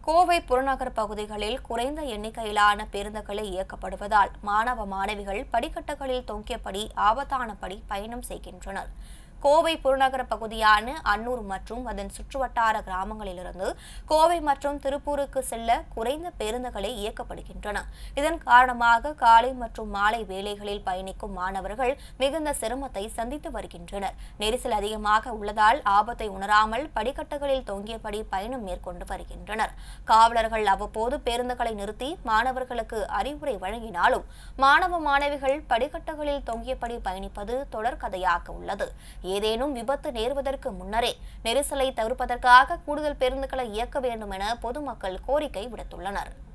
கோவை புறநகர் பகுதிகளில் குறைந்த எண்ணிக்கையிலான பேருந்துகளை இயக்கப்படுவதால் மாணவ மாணவிகள் படிக்கட்டுகளில் தொங்கியபடி ஆபத்தானபடி பயணம் செய்கின்றனர் கோவை புறநகர பகுதியான அன்னூர் மற்றும் அதன் சுற்றுவட்டார கிராமங்களிலிருந்து கோவை மற்றும் திருப்பூருக்கு செல்ல குறைந்த பேருந்துகளே இயக்கப்படுகின்றன இதன் காரணமாக காலை மற்றும் மாலை வேளைகளில் பயணிக்கும் மாணவர்கள் மிகுந்த சிரமத்தை சந்தித்து வருகின்றனர் நெரிசல் அதிகமாக உள்ளதால் ஆபத்தை உணராமல் படிக்கட்டுகளில் தொங்கியபடி பயணம் மேற்கொண்டு வருகின்றனர் காவலர்கள் அவ்வப்போது பேருந்துகளை நிறுத்தி மாணவர்களுக்கு அறிவுரை வழங்கினாலும் மாணவ மாணவிகள் படிக்கட்டுகளில் தொங்கியபடி பயணிப்பது தொடர்கதையாக உள்ளது ஏதேனும் விபத்து நேர்வதற்கு முன்னரே நெரிசலை தவிர்ப்பதற்காக கூடுதல் பேருந்துகளை இயக்க வேண்டும் என பொதுமக்கள் கோரிக்கை விடுத்துள்ளனர்